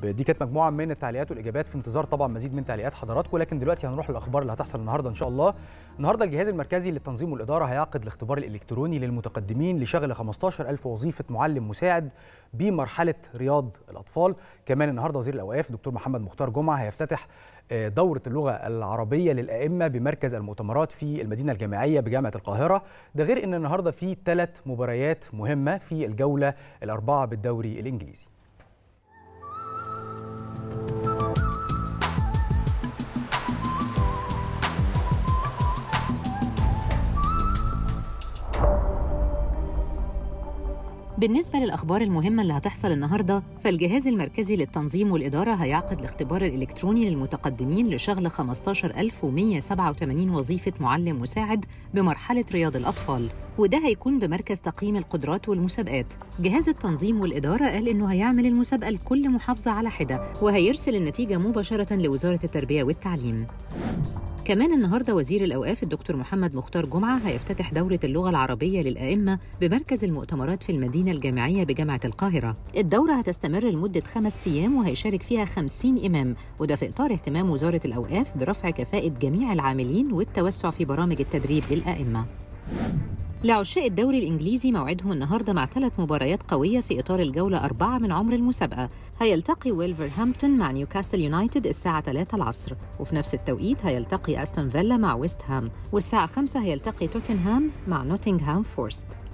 دي كانت مجموعه من التعليقات والاجابات في انتظار طبعا مزيد من تعليقات حضراتكم لكن دلوقتي هنروح للاخبار اللي هتحصل النهارده ان شاء الله النهارده الجهاز المركزي للتنظيم والاداره هيعقد الاختبار الالكتروني للمتقدمين لشغل 15000 وظيفه معلم مساعد بمرحله رياض الاطفال كمان النهارده وزير الاوقاف دكتور محمد مختار جمعه هيفتتح دورة اللغة العربية للأئمة بمركز المؤتمرات في المدينة الجامعية بجامعة القاهرة ده غير أن النهاردة في ثلاث مباريات مهمة في الجولة الأربعة بالدوري الإنجليزي بالنسبة للأخبار المهمة اللي هتحصل النهاردة فالجهاز المركزي للتنظيم والإدارة هيعقد الاختبار الإلكتروني للمتقدمين لشغل 15187 وظيفة معلم مساعد بمرحلة رياض الأطفال وده هيكون بمركز تقييم القدرات والمسابقات جهاز التنظيم والإدارة قال إنه هيعمل المسابقة لكل محافظة على حدة وهيرسل النتيجة مباشرة لوزارة التربية والتعليم كمان النهارده وزير الاوقاف الدكتور محمد مختار جمعه هيفتتح دوره اللغه العربيه للائمه بمركز المؤتمرات في المدينه الجامعيه بجامعه القاهره. الدوره هتستمر لمده خمس ايام وهيشارك فيها 50 امام وده في اطار اهتمام وزاره الاوقاف برفع كفاءه جميع العاملين والتوسع في برامج التدريب للائمه. لعشاق الدوري الإنجليزي موعدهم النهاردة مع ثلاث مباريات قوية في إطار الجولة أربعة من عمر المسابقة هيلتقي ويلفرهامبتون مع نيوكاسل يونايتد الساعة 3 العصر وفي نفس التوقيت هيلتقي أستون فيلا مع ويست هام والساعة 5 هيلتقي توتنهام مع نوتنغهام فورست